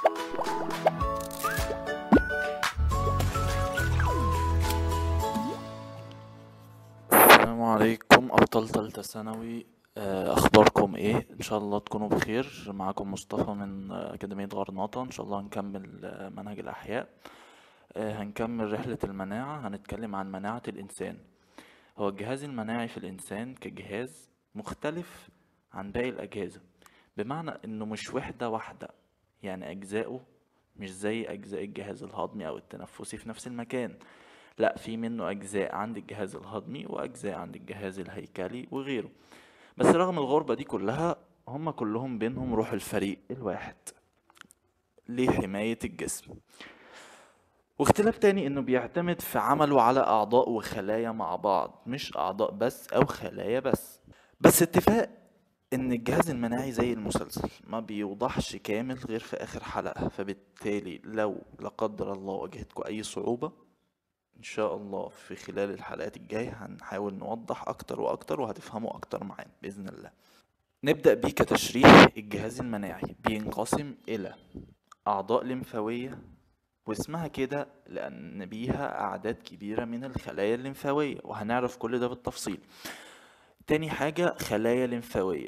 السلام عليكم أبطال تالتة ثانوي آه، أخباركم إيه؟ إن شاء الله تكونوا بخير معاكم مصطفى من آه، أكاديمية غرناطة إن شاء الله هنكمل آه، منهج الأحياء آه، هنكمل رحلة المناعة هنتكلم عن مناعة الإنسان هو الجهاز المناعي في الإنسان كجهاز مختلف عن باقي الأجهزة بمعنى إنه مش وحدة واحدة يعني أجزاؤه مش زي أجزاء الجهاز الهضمي أو التنفسي في نفس المكان لا في منه أجزاء عند الجهاز الهضمي وأجزاء عند الجهاز الهيكلي وغيره بس رغم الغربة دي كلها هما كلهم بينهم روح الفريق الواحد لحماية الجسم واختلاف تاني انه بيعتمد في عمله على اعضاء وخلايا مع بعض مش اعضاء بس او خلايا بس بس اتفاق ان الجهاز المناعي زي المسلسل ما بيوضحش كامل غير في اخر حلقة فبالتالي لو لا قدر الله واجهتكم اي صعوبة ان شاء الله في خلال الحلقات الجاية هنحاول نوضح اكتر واكتر وهتفهموا اكتر معانا باذن الله نبدأ بيه كتشريح الجهاز المناعي بينقسم الى اعضاء لمفاوية واسمها كده لأن بيها أعداد كبيرة من الخلايا الليمفاوية وهنعرف كل ده بالتفصيل تاني حاجة خلايا ليمفاوية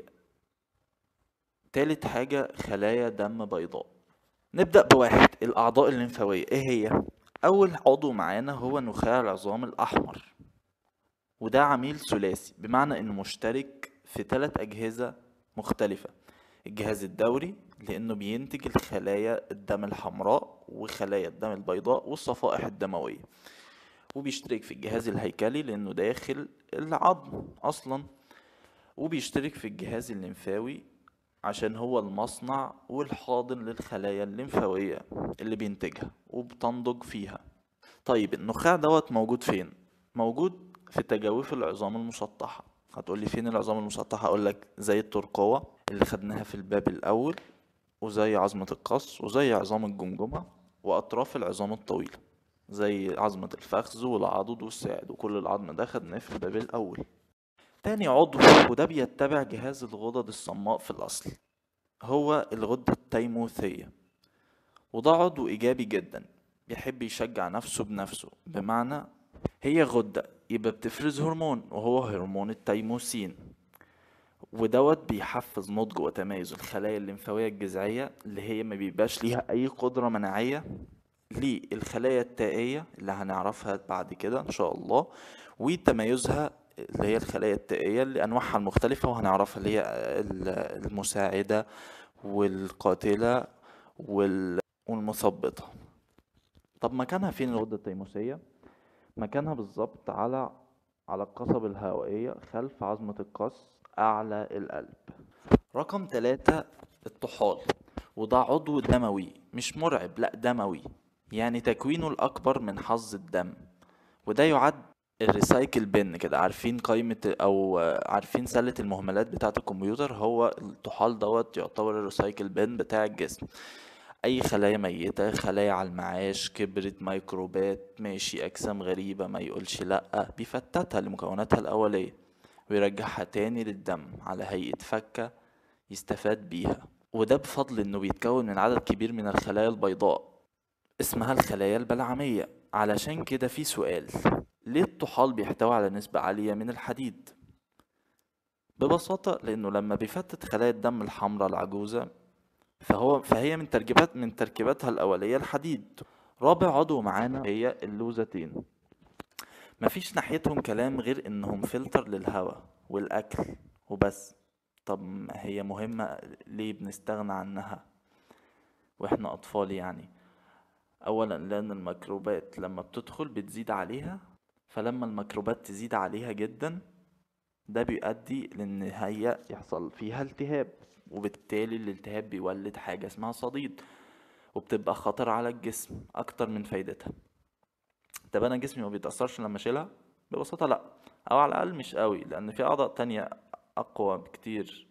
تالت حاجة خلايا دم بيضاء نبدأ بواحد الأعضاء الليمفاوية إيه هي؟ أول عضو معانا هو نخاع العظام الأحمر وده عميل ثلاثي بمعنى إنه مشترك في ثلاث أجهزة مختلفة الجهاز الدوري لأنه بينتج الخلايا الدم الحمراء وخلايا الدم البيضاء والصفائح الدموية وبيشترك في الجهاز الهيكلي لأنه داخل العظم أصلا وبيشترك في الجهاز الليمفاوي عشان هو المصنع والحاضن للخلايا الليمفاوية اللي بينتجها وبتنضج فيها طيب النخاع دوت موجود فين؟ موجود في تجاويف العظام المسطحة هتقولي فين العظام المسطحة أقولك زي الترقوة اللي خدناها في الباب الأول وزي عظمة القص وزي عظام الجمجمة وأطراف العظام الطويلة زي عظمة الفخذ والعضد والساعد وكل العظم ده خدناه في الباب الأول تاني عضو وده بيتبع جهاز الغدد الصماء في الأصل هو الغدة التيموثية وده عضو إيجابي جدا بيحب يشجع نفسه بنفسه بمعنى هي غدة يبقى بتفرز هرمون وهو هرمون التيموسين ودوت بيحفز نضج وتميز الخلايا الليمفاوية الجذعية اللي هي ما بيبقاش ليها أي قدرة مناعية للخلايا التائية اللي هنعرفها بعد كده إن شاء الله وتميزها اللي هي الخلايا التائية لأنواعها المختلفة وهنعرفها اللي هي ال- المساعدة والقاتلة وال- والمثبطة طب مكانها فين الغدة التيموسية؟ مكانها بالظبط على على القصبة الهوائية خلف عظمة القص أعلى القلب رقم ثلاثة الطحال وده عضو دموي مش مرعب لأ دموي يعني تكوينه الأكبر من حظ الدم وده يعد الريسايكل بن كده عارفين قائمة أو عارفين سلة المهملات بتاعة الكمبيوتر هو الطحال دوت يعتبر الريسايكل بن بتاع الجسم اي خلايا ميتة خلايا على المعاش كبرت ميكروبات ماشي اجسام غريبة ما يقولش لا بيفتتها لمكوناتها الاولية ويرجعها تاني للدم على هيئة فكة يستفاد بيها وده بفضل انه بيتكون من عدد كبير من الخلايا البيضاء اسمها الخلايا البلعمية علشان كده في سؤال ليه الطحال بيحتوي على نسبة عالية من الحديد ببساطة لأنه لما بيفتت خلايا الدم الحمراء العجوزة فهو فهي من تركيبات من تركيباتها الأولية الحديد رابع عضو معانا هي اللوزتين مفيش ناحيتهم كلام غير إنهم فلتر للهواء والأكل وبس طب ما هي مهمة ليه بنستغنى عنها وإحنا أطفال يعني أولا لأن الميكروبات لما بتدخل بتزيد عليها فلما الميكروبات تزيد عليها جدا ده بيؤدي لأن هي يحصل فيها التهاب وبالتالي الالتهاب بيولد حاجة اسمها صديد وبتبقى خطر على الجسم أكتر من فايدتها طب أنا جسمي ما بيتأثرش لما أشيلها ببساطة لأ أو على الأقل مش قوي لأن في أعضاء تانية أقوى بكتير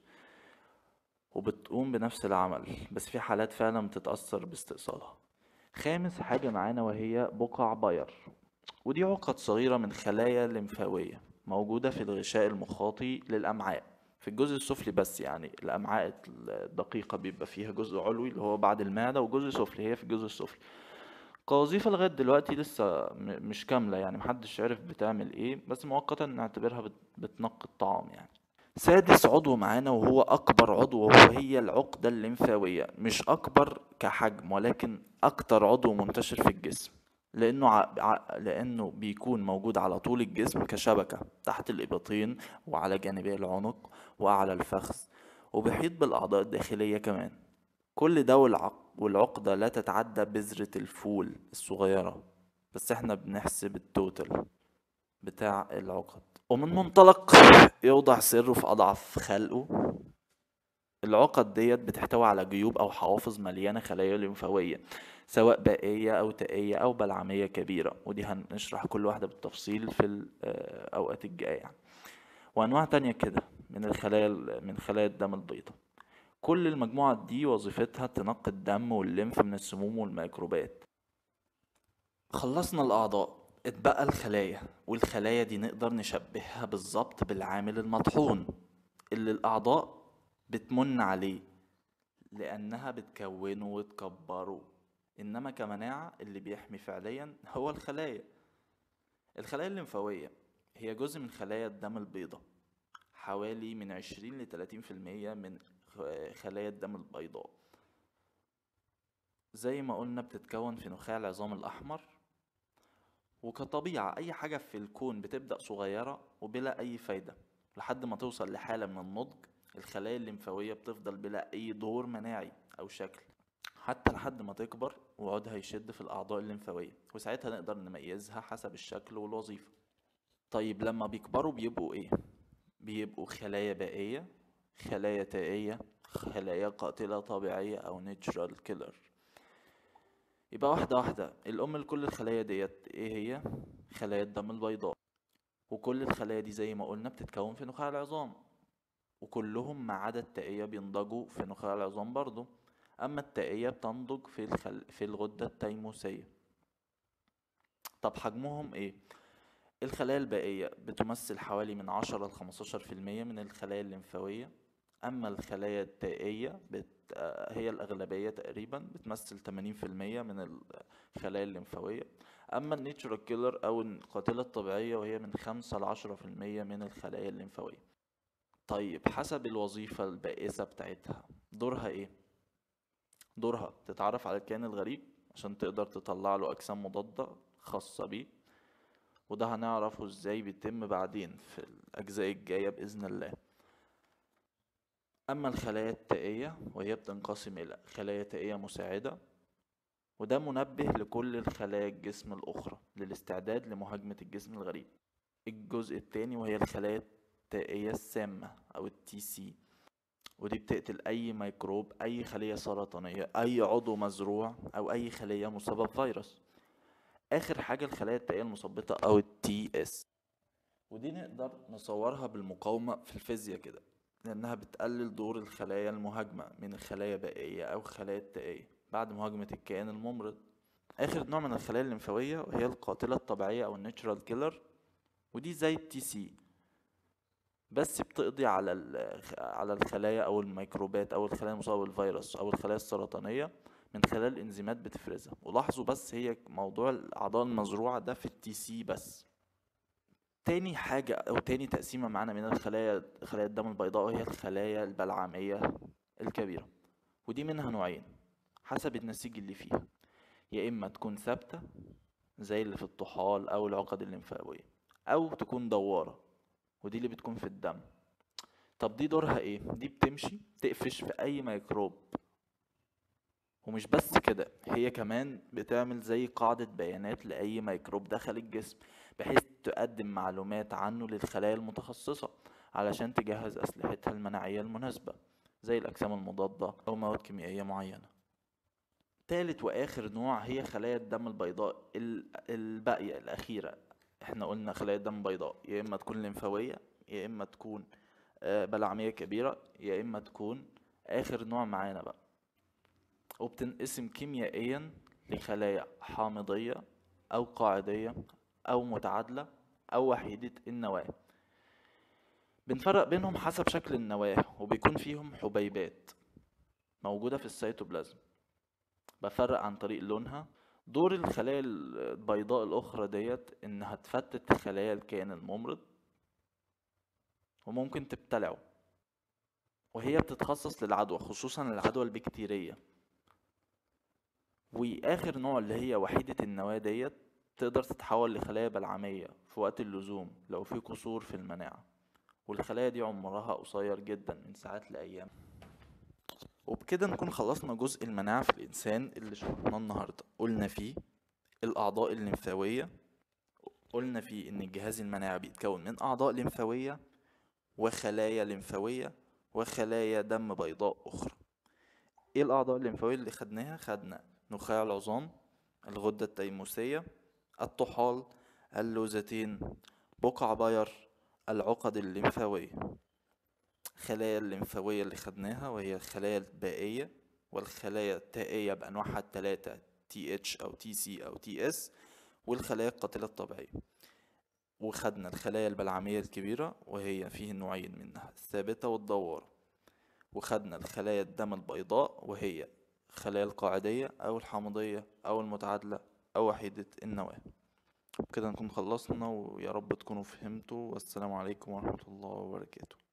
وبتقوم بنفس العمل بس في حالات فعلا بتتأثر باستئصالها خامس حاجة معانا وهي بقع باير ودي عقد صغيرة من خلايا لمفاوية موجودة في الغشاء المخاطي للأمعاء في الجزء السفلي بس يعني الأمعاء الدقيقة بيبقى فيها جزء علوي اللي هو بعد المعدة وجزء سفلي هي في الجزء السفلي كوظيفة لغاية دلوقتي لسه مش كاملة يعني محدش عرف بتعمل ايه بس مؤقتا نعتبرها بتنقي الطعام يعني سادس عضو معانا وهو أكبر عضو وهو هي العقدة الليمفاوية مش أكبر كحجم ولكن أكتر عضو منتشر في الجسم لأنه ع... ع... لأنه بيكون موجود على طول الجسم كشبكة تحت الإبطين وعلى جانبي العنق وأعلى الفخذ وبيحيط بالأعضاء الداخلية كمان كل ده والعق... والعقدة لا تتعدى بذرة الفول الصغيرة بس احنا بنحسب التوتال بتاع العقد ومن منطلق يوضع سره في أضعف خلقه العقد ديت بتحتوي على جيوب أو حوافظ مليانة خلايا ليمفاوية سواء بائية أو تائية أو بلعمية كبيرة ودي هنشرح كل واحدة بالتفصيل في الأوقات الجاية يعني. وأنواع تانية كده من الخلايا من خلايا الدم البيضاء كل المجموعة دي وظيفتها تنقي الدم والليمف من السموم والميكروبات خلصنا الأعضاء اتبقى الخلايا والخلايا دي نقدر نشبهها بالظبط بالعامل المطحون اللي الأعضاء بتمن عليه لأنها بتكونه وتكبره إنما كمناعة اللي بيحمي فعليا هو الخلايا الخلايا الليمفاوية هي جزء من خلايا الدم البيضاء حوالي من عشرين لتلاتين في المية من خلايا الدم البيضاء زي ما قلنا بتتكون في نخاع العظام الأحمر وكطبيعة أي حاجة في الكون بتبدأ صغيرة وبلا أي فايدة لحد ما توصل لحالة من النضج الخلايا الليمفاوية بتفضل بلا أي دور مناعي أو شكل حتى لحد ما تكبر وعودها يشد في الأعضاء الليمفاوية وساعتها نقدر نميزها حسب الشكل والوظيفة طيب لما بيكبروا بيبقوا إيه؟ بيبقوا خلايا بائية خلايا تائية خلايا قاتلة طبيعية أو نيتشرال كيلر يبقى واحدة واحدة الأم لكل الخلايا ديت إيه هي؟ خلايا الدم البيضاء وكل الخلايا دي زي ما قلنا بتتكون في نخاع العظام وكلهم ما عدا التائية بينضجوا في نخاع العظام برضو أما التائية بتنضج في, الخل... في الغدة التيموسية طب حجمهم إيه؟ الخلايا البائية بتمثل حوالي من عشرة لخمستاشر في المية من الخلايا الليمفاوية أما الخلايا التائية بت... هي الأغلبية تقريبا بتمثل تمانين في المية من الخلايا الليمفاوية أما النيتشرال كيلر أو القاتلة الطبيعية وهي من خمسة لعشرة في المية من الخلايا الليمفاوية طيب حسب الوظيفة البائسة بتاعتها دورها ايه؟ دورها تتعرف على الكائن الغريب عشان تقدر تطلع له أجسام مضادة خاصة بيه وده هنعرفه ازاي بيتم بعدين في الأجزاء الجاية بإذن الله أما الخلايا التائية وهي بتنقسم إلى خلايا تائية مساعدة وده منبه لكل الخلايا الجسم الأخرى للاستعداد لمهاجمة الجسم الغريب الجزء التاني وهي الخلايا التائية السامة أو التي سي ودي بتقتل أي ميكروب أي خلية سرطانية أي عضو مزروع أو أي خلية مصابة بفيروس آخر حاجة الخلايا التائية المثبطة أو التي اس ودي نقدر نصورها بالمقاومة في الفيزياء كده لأنها بتقلل دور الخلايا المهاجمة من الخلايا البائية أو الخلايا التائية بعد مهاجمة الكائن الممرض آخر نوع من الخلايا الليمفاوية وهي القاتلة الطبيعية أو الناتشرال كيلر ودي زي التي سي بس بتقضي على على الخلايا او الميكروبات او الخلايا المصابه بالفيروس او الخلايا السرطانيه من خلال انزيمات بتفرزها ولاحظوا بس هي موضوع الاعضاء المزروعه ده في التي سي بس تاني حاجة أو تاني تقسيمة معانا من الخلايا خلايا الدم البيضاء وهي الخلايا البلعمية الكبيرة ودي منها نوعين حسب النسيج اللي فيها يا إما تكون ثابتة زي اللي في الطحال أو العقد الليمفاوية أو تكون دوارة ودي اللي بتكون في الدم طب دي دورها ايه دي بتمشي تقفش في اي ميكروب ومش بس كده هي كمان بتعمل زي قاعدة بيانات لأي ميكروب دخل الجسم بحيث تقدم معلومات عنه للخلايا المتخصصة علشان تجهز أسلحتها المناعية المناسبة زي الأجسام المضادة أو مواد كيميائية معينة تالت وآخر نوع هي خلايا الدم البيضاء الباقية الأخيرة احنا قلنا خلايا الدم بيضاء يا اما تكون لمفاويه يا اما تكون بلعميه كبيره يا اما تكون اخر نوع معانا بقى وبتنقسم كيميائيا لخلايا حامضيه او قاعديه او متعادله او وحيده النواه بنفرق بينهم حسب شكل النواة وبيكون فيهم حبيبات موجودة في السيتوبلازم بفرق عن طريق لونها دور الخلايا البيضاء الأخرى ديت إنها تفتت خلايا الكائن الممرض وممكن تبتلعه وهي بتتخصص للعدوى خصوصا العدوى البكتيرية واخر نوع اللي هي وحيدة النواة ديت تقدر تتحول لخلايا بلعمية في وقت اللزوم لو في قصور في المناعة والخلايا دي عمرها قصير جدا من ساعات لأيام وبكده نكون خلصنا جزء المناعة في الإنسان اللي شرحناه النهاردة قلنا فيه الأعضاء الليمفاوية قلنا فيه إن الجهاز المناعي بيتكون من أعضاء ليمفاوية وخلايا ليمفاوية وخلايا دم بيضاء أخرى ايه الأعضاء الليمفاوية اللي خدناها؟ خدنا نخاع العظام الغدة التيموسية الطحال اللوزتين بقع باير العقد الليمفاوية خلايا الليمفاوية اللي خدناها وهي الخلايا البائية والخلايا التائية بأنواعها التلاتة TH أو TC أو TS والخلايا القاتلة الطبيعية وخدنا الخلايا البلعمية الكبيرة وهي فيه نوعين منها الثابتة والدوارة وخدنا الخلايا الدم البيضاء وهي الخلايا القاعدية أو الحامضية أو المتعادلة أو وحيدة النواة وبكده نكون خلصنا ويا رب تكونوا فهمتوا والسلام عليكم ورحمة الله وبركاته